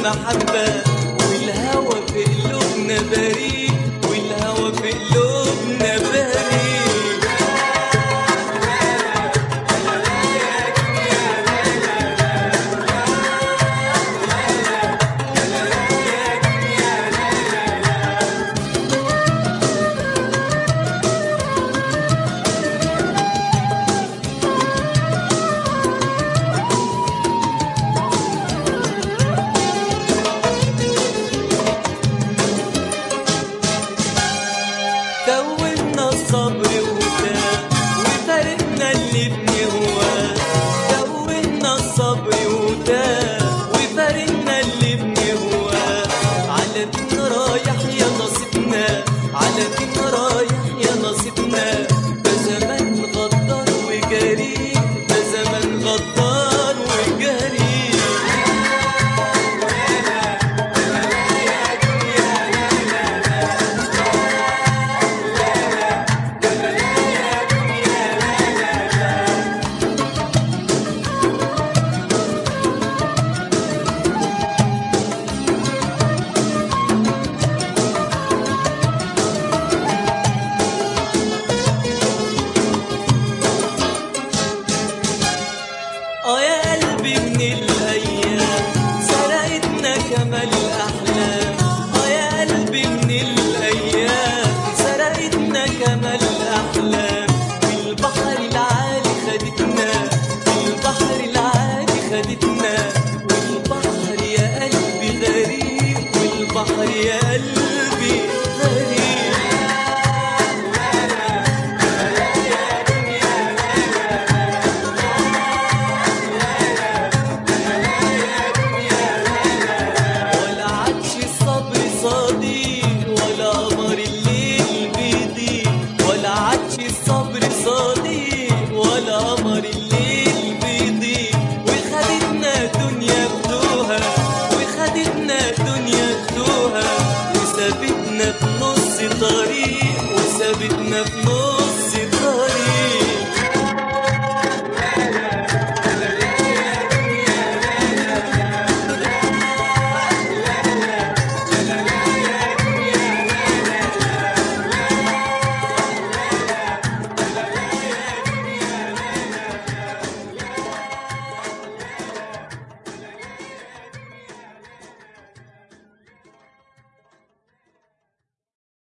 المحبة والهوى في قلوبنا بريء والهوى في قلوبنا بريء توهنا الصبر وتاه وفارقنا اللي بنهواه توهنا الصبر وتاه وفارقنا اللي بنهواه على فين رايح يا نصيبنا على فين رايح يا نصيبنا ده زمان غدار وجريء ده زمان غدار وجريء اه يا قلبي من الايام سرقتنا كمال الاحلام اه يا قلبي من الايام سرقتنا كمال الاحلام والبحر العالي خدتنا والبحر العالي خدتنا والبحر يا قلبي غريب والبحر يا قلبي غريب ولا عادش الصبر صديق ولا قمر الليل بيضيق ولا عادش الصبر صديق ولا قمر الليل بيضيق وخدتنا دنيا بدوها وخدتنا دنيا بدوها وسابتنا في نص طريق وسابتنا في نص